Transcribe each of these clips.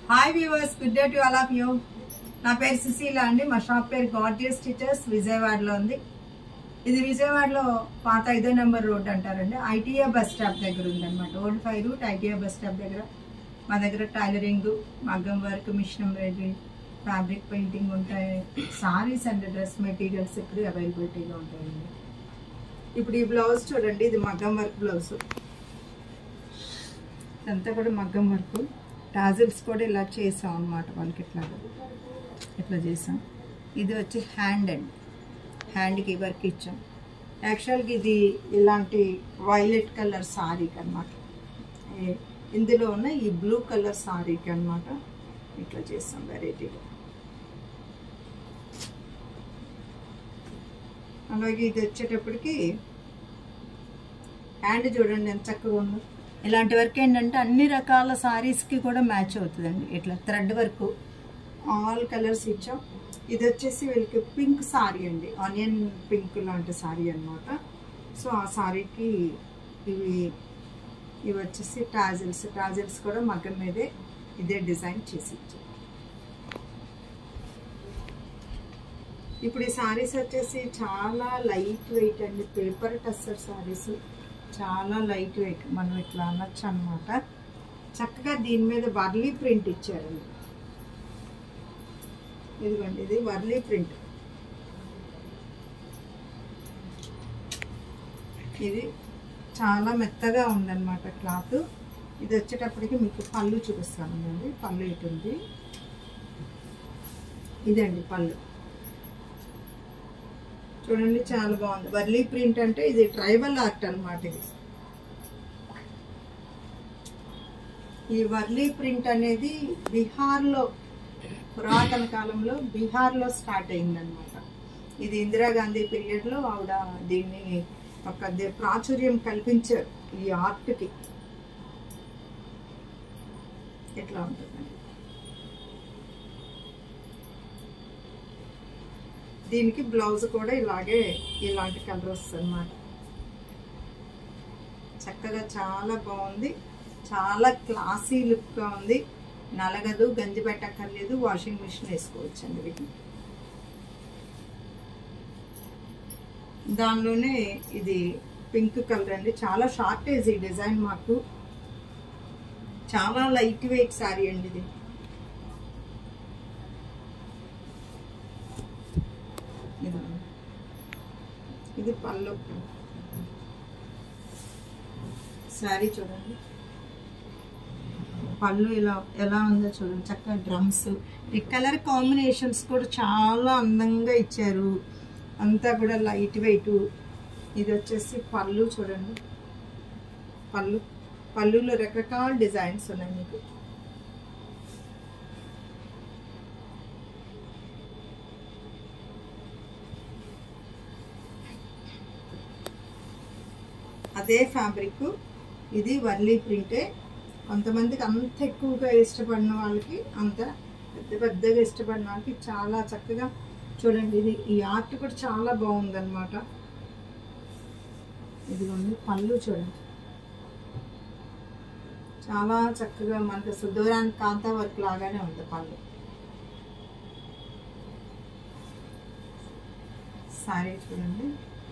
Hi viewers good day to all of you నా పేరు సుశీల అండి మా షాప్ పేరు గార్జియస్ టీచర్స్ విజయవాడలో ఉంది ఇది విజయవాడలో పాత ఐదో నెంబర్ రోడ్ అంటారండి ఐటీఏ బస్ స్టాప్ దగ్గర ఉందన్నమాట old five route ITA bus stop దగ్గర మా దగ్గర టైలరింగ్ మగ్గం work machine embroidery fabric painting ఉంటాయి సారీస్ అండ్ డ్రెస్ మెటీరియల్స్ ఇప్పుడు అవైలబిలిటీగా ఉంటాయండి ఇప్పుడు ఈ బ్లౌజ్ చూడండి ఇది మగ్గం వర్క్ బ్లౌజ్ ఇదంతా కూడా మగ్గం వర్క్ టాజిల్స్ కూడా ఇలా చేసాం అనమాట వాళ్ళకి ఇట్లా ఇట్లా చేసాం ఇది వచ్చి హ్యాండ్ అండ్ హ్యాండ్కి వర్క్ ఇచ్చాం యాక్చువల్గా ఇది ఇలాంటి వైలెట్ కలర్ సారీకి అనమాట ఇందులో ఉన్న ఈ బ్లూ కలర్ సారీకి అనమాట ఇట్లా చేస్తాం వెరైటీగా అలాగే ఇది వచ్చేటప్పటికి హ్యాండ్ చూడండి ఎంత చక్కగా ఉందో ఇలాంటి వర్క్ ఏంటంటే అన్ని రకాల సారీస్కి కూడా మ్యాచ్ అవుతుందండి ఇట్లా థ్రెడ్ వర్క్ ఆల్ కలర్స్ ఇచ్చాం ఇది వచ్చేసి వీళ్ళకి పింక్ సారీ అండి ఆనియన్ పింక్ లాంటి సారీ అనమాట సో ఆ సారీకి ఇవి ఇవి వచ్చేసి టాజిల్స్ టాజిల్స్ కూడా మగ్గం మీదే ఇదే డిజైన్ చేసి ఇచ్చాం ఇప్పుడు ఈ సారీస్ వచ్చేసి చాలా లైట్ వెయిట్ అండి పేపర్ టస్సర్ సారీస్ చాలా లైట్ వెయిట్ మనం ఇట్లా అనొచ్చు అనమాట చక్కగా దీని మీద వర్లీ ప్రింట్ ఇచ్చారండి ఇదిగోండి ఇది వర్లీ ప్రింట్ ఇది చాలా మెత్తగా ఉందన్నమాట క్లాత్ ఇది వచ్చేటప్పటికి మీకు పళ్ళు చూపిస్తానండి పళ్ళు ఇటు ఉంది ఇదండి పళ్ళు చూడండి చాలా బాగుంది వర్లీ ప్రింట్ అంటే ఇది ట్రైబల్ ఆర్ట్ అనమాట ఇది ఈ వర్లీ ప్రింట్ అనేది బీహార్లో పురాతన కాలంలో బీహార్లో స్టార్ట్ అయిందనమాట ఇది ఇందిరాగాంధీ పీరియడ్లో ఆవిడ దీన్ని ఒక దే- ప్రాచుర్యం కల్పించారు ఈ ఆర్ట్కి ఎట్లా ఉంటుందండి దీనికి బ్లౌజ్ కూడా ఇలాగే ఇలాంటి కలర్ వస్తుంది అనమాట చక్కగా చాలా బాగుంది చాలా క్లాసీ లుక్గా ఉంది నలగదు గంజి పెట్టక్కర్లేదు వాషింగ్ మిషన్ వేసుకోవచ్చు అండి వీటిని దానిలోనే ఇది పింక్ కలర్ అండి చాలా షార్టేజ్ ఈ డిజైన్ మాకు చాలా లైట్ వెయిట్ సారీ అండి ఇది ఇది ఇది పళ్ళు శారీ చూడండి పళ్ళు ఇలా ఎలా ఉందో చూడండి చక్కగా డ్రమ్స్ ఈ కలర్ కాంబినేషన్స్ కూడా చాలా అందంగా ఇచ్చారు అంతా కూడా లైట్ వెయిట్ ఇది వచ్చేసి పళ్ళు చూడండి పళ్ళు పళ్ళులో రకరకాల డిజైన్స్ ఉన్నాయి మీకు అదే ఫ్యాబ్రిక్ ఇది వర్లీ ప్రింటే కొంతమందికి అంత ఎక్కువగా ఇష్టపడిన వాళ్ళకి అంత పెద్ద పెద్దగా ఇష్టపడిన వాళ్ళకి చాలా చక్కగా చూడండి ఇది ఈ ఆర్ట్ కూడా చాలా బాగుందన్నమాట ఇదిగోండి పళ్ళు చూడండి చాలా చక్కగా మనకి సుదూరానికి కాంతా వర్క్ లాగానే ఉంది పళ్ళు సారీ చూడండి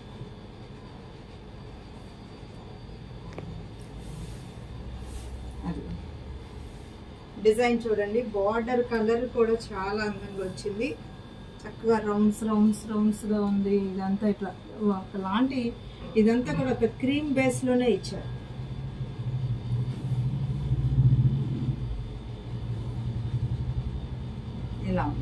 అది డిజైన్ చూడండి బార్డర్ కలర్ కూడా చాలా అందంగా వచ్చింది చక్కగా రౌండ్స్ రౌండ్స్ రౌండ్స్గా ఉంది ఇదంతా ఇట్లా ఒకలాంటి ఇదంతా కూడా ఒక క్రీమ్ బేస్లోనే ఇచ్చారు ఇలా ఉంది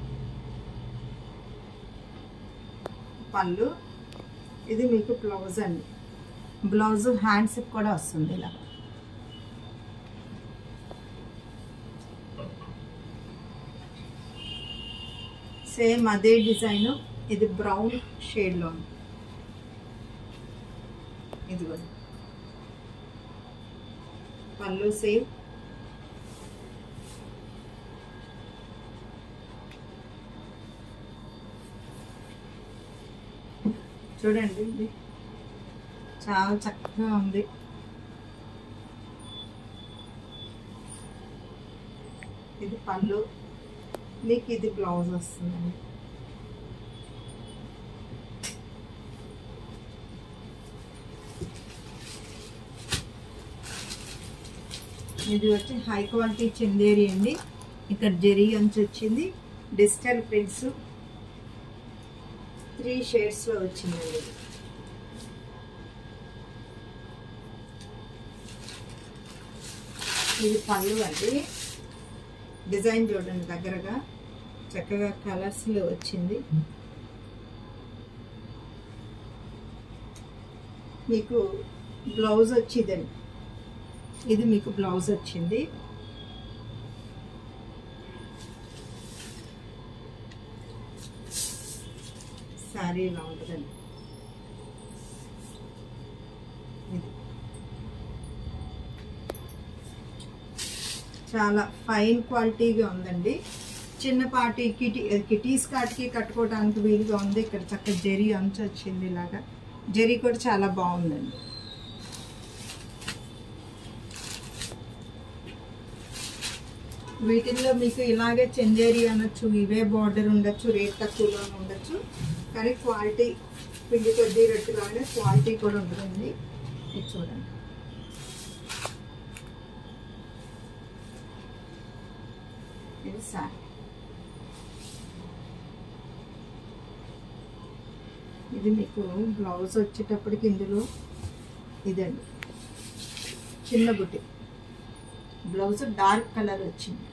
పళ్ళు ఇది మీకు బ్లౌజ్ అండి బ్లౌజ్ హ్యాండ్స్ కూడా వస్తుంది ఇలా సేమ్ అదే డిజైన్ ఇది బ్రౌన్ షేడ్లో ఉంది ఇదిగో పళ్ళు సేమ్ చూడండి ఇది చాలా చక్కగా ఉంది ఇది పళ్ళు మీకు ఇది బ్లౌజ్ వస్తుందండి ఇది వచ్చి హై క్వాలిటీ చందేరి అండి ఇక్కడ జెరీ అంచు వచ్చింది డిజిటల్ ప్రింట్స్ త్రీ షేడ్స్లో వచ్చిందండి ఇది ఇది పళ్ళు అండి డిజైన్ చూడండి దగ్గరగా చక్కగా కలర్స్లో వచ్చింది మీకు బ్లౌజ్ వచ్చిందండి ఇది మీకు బ్లౌజ్ వచ్చింది శారీ ఇలా ఉంటుందండి ఇది చాలా ఫైన్ క్వాలిటీగా ఉందండి చిన్నపాటి కిటీ కిటీస్ కాటికి కట్టుకోవడానికి వీలుగా ఉంది ఇక్కడ చక్కగా జెరీ అంచు వచ్చింది ఇలాగా జెరీ కూడా చాలా బాగుందండి వీటిల్లో మీకు ఇలాగే చందేరి అనొచ్చు ఇవే బార్డర్ ఉండొచ్చు రేట్ తక్కువలో ఉండొచ్చు కానీ క్వాలిటీ పిండి కొద్ది రొట్టెలానే క్వాలిటీ కూడా ఉంటుంది ఇది చూడండి ఇది సారీ ఇది మీకు బ్లౌజ్ వచ్చేటప్పటికి ఇందులో ఇదండి చిన్న బుట్టి బ్లౌజ్ డార్క్ కలర్ వచ్చింది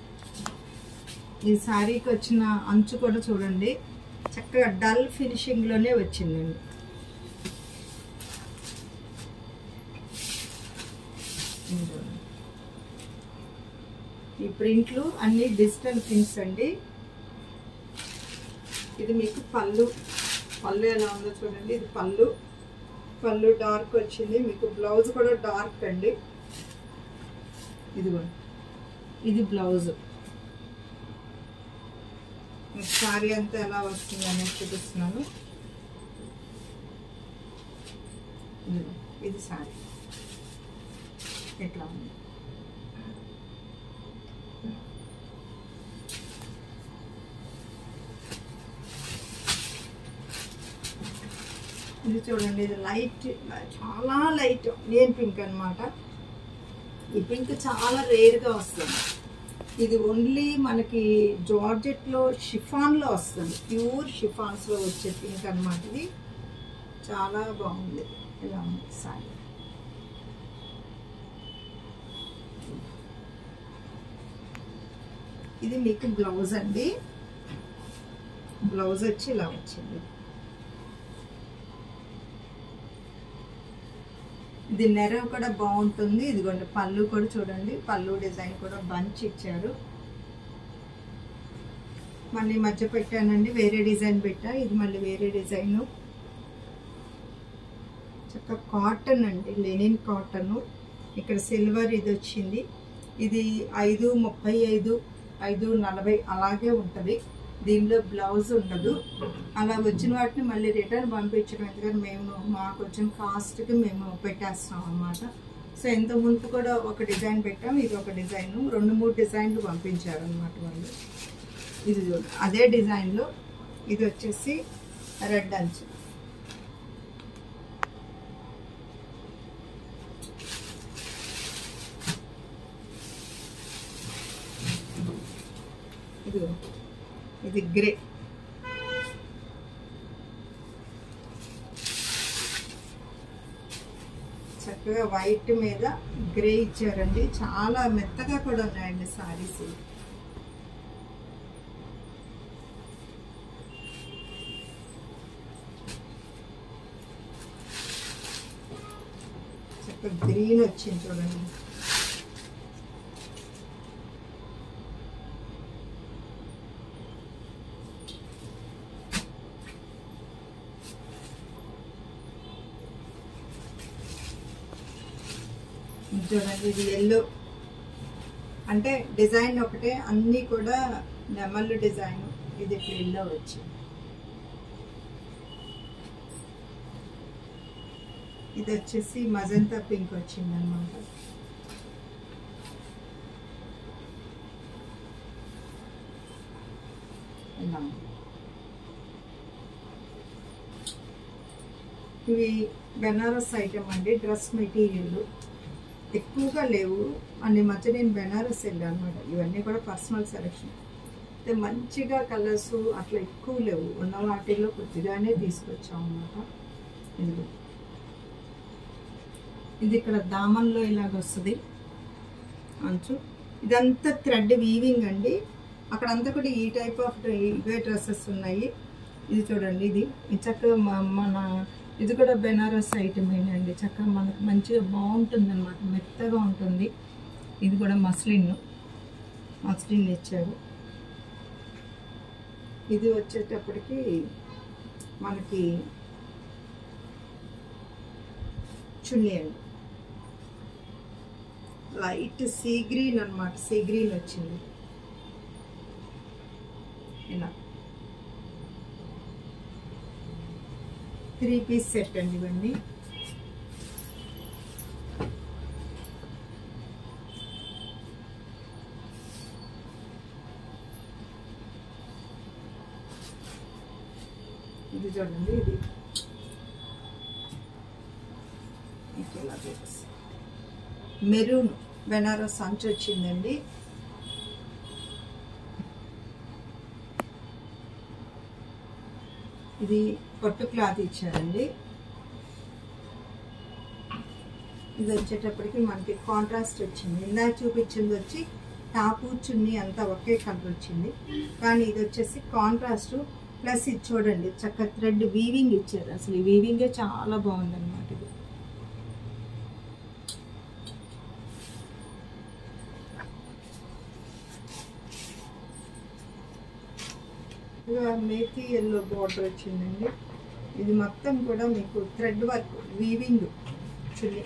ఈ శారీకి వచ్చిన అంచు కూడా చూడండి చక్కగా డల్ ఫినిషింగ్లోనే వచ్చిందండి ఇది చూడండి. ఈ ప్రింట్లు అన్ని డిజిటల్ ప్రింట్స్ అండి ఇది మీకు పళ్ళు పళ్ళు ఎలా ఉందో చూడండి ఇది పళ్ళు పళ్ళు డార్క్ వచ్చింది మీకు బ్లౌజ్ కూడా డార్క్ అండి ఇదిగోండి ఇది బ్లౌజ్ మీకు శారీ అంతా ఎలా వస్తుంది అనేది చూపిస్తున్నాను ఇదిగో, ఇది శారీ ఎట్లా ఉంది ఇది చూడండి ఇది లైట్ చాలా లైట్ నేను పింక్ అన్నమాట ఈ పింక్ చాలా రేర్గా వస్తుంది ఇది ఓన్లీ మనకి జార్జెట్లో షిఫాన్లో వస్తుంది ప్యూర్ షిఫాన్స్లో వచ్చే పింక్ అన్నమాట ఇది చాలా బాగుంది ఇలా ఉంది సారీ ఇది మీకు బ్లౌజ్ అండి బ్లౌజ్ వచ్చి ఇలా వచ్చింది ఇది నెరవ్ కూడా బాగుంటుంది ఇదిగోండి పళ్ళు కూడా చూడండి పళ్ళు డిజైన్ కూడా బంచ్ ఇచ్చారు మళ్ళీ మధ్య పెట్టానండి వేరే డిజైన్ పెట్టా ఇది మళ్ళీ వేరే డిజైను చక్క కాటన్ అండి లెనిన్ కాటన్ ఇక్కడ సిల్వర్ ఇది వచ్చింది ఇది ఐదు ముప్పై ఐదు ఐదు నలభై అలాగే ఉంటుంది దీనిలో బ్లౌజ్ ఉండదు అలా వచ్చిన వాటిని మళ్ళీ రిటర్న్ పంపించడం ఎందుకంటే మేము మాకు వచ్చిన కాస్ట్కి మేము పెట్టేస్తాం అన్నమాట సో ఎంత ముందు కూడా ఒక డిజైన్ పెట్టాం ఇది ఒక డిజైన్ రెండు మూడు డిజైన్లు పంపించారు అనమాట వాళ్ళు ఇది చూడు అదే డిజైన్లో ఇది వచ్చేసి రెడ్ అంచు ఇది ఇది గ్రే చక్కగా వైట్ మీద గ్రే ఇచ్చారండి చాలా మెత్తగా కూడా ఉన్నాయండి సారీస్ చక్కగా గ్రీన్ వచ్చింది చూడండి ఇది చూడండి ఇది ఎల్లో అంటే డిజైన్ ఒకటే అన్నీ కూడా నెమళ్ళు డిజైన్ ఇది ఇప్పుడు ఎల్లో వచ్చింది ఇది వచ్చేసి మజంతా పింక్ వచ్చింది అనమాట ఇలా ఇవి బెనారస్ ఐటమ్ అండి డ్రెస్ మెటీరియల్ ఎక్కువగా లేవు అన్ని మధ్య నేను బెనారస్ వెళ్ళాను అనమాట ఇవన్నీ కూడా పర్సనల్ సెలెక్షన్ అయితే మంచిగా కలర్స్ అట్లా ఎక్కువ లేవు ఉన్న వాటిల్లో కొద్దిగానే తీసుకొచ్చాం అనమాట ఇది ఇది ఇక్కడ దామన్లో ఇలాగ వస్తుంది అంచు ఇదంతా థ్రెడ్ వీవింగ్ అండి అక్కడంతా కూడా ఈ టైప్ ఆఫ్ ఇవే డ్రెస్సెస్ ఉన్నాయి ఇది చూడండి ఇది ఇది చక్కగా మ- మన ఇది కూడా బెనారస్ ఐటమ్ అండి చక్కగా మనకు మంచిగా బాగుంటుంది అనమాట మెత్తగా ఉంటుంది ఇది కూడా మస్లిన్ మస్లిన్ ఇచ్చారు ఇది వచ్చేటప్పటికి మనకి చున్నీ అండి లైట్ సీ గ్రీన్ అనమాట సీ గ్రీన్ వచ్చింది ఇలా త్రీ పీస్ సెట్ అండి ఇవన్నీ ఇది చూడండి ఇది ఇది ఇలా చూపిస్తాను మెరూన్ బెనారస్ అంచు వచ్చిందండి ఇది పట్టు క్లాత్ ఇచ్చారండి ఇది వచ్చేటప్పటికి మనకి కాంట్రాస్ట్ వచ్చింది ఇందాక చూపించింది వచ్చి టాపు చున్నీ అంతా ఒకే కలర్ వచ్చింది కానీ ఇది వచ్చేసి కాంట్రాస్ట్ ప్లస్ ఇది చూడండి చక్క థ్రెడ్ వీవింగ్ ఇచ్చారు అసలు ఈ వీవింగే చాలా బాగుంది అనమాట ఇది ఇక మేతి ఎల్లో బార్డర్ వచ్చిందండి ఇది మొత్తం కూడా మీకు థ్రెడ్ వర్క్ వీవింగ్ చున్నీ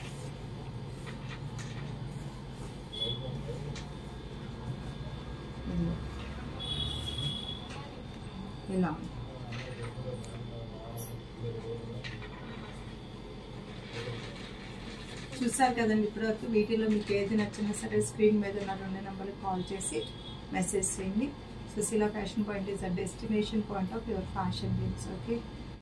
ఇదిగో. ఇలా చూసారు కదండి ఇప్పటివరకు వీటిలో మీకు ఏది నచ్చినా సరే స్క్రీన్ మీద ఉన్న రెండు నెంబర్కి కాల్ చేసి మెసేజ్ చేయండి Sushila fashion point is a destination point of your fashion dreams okay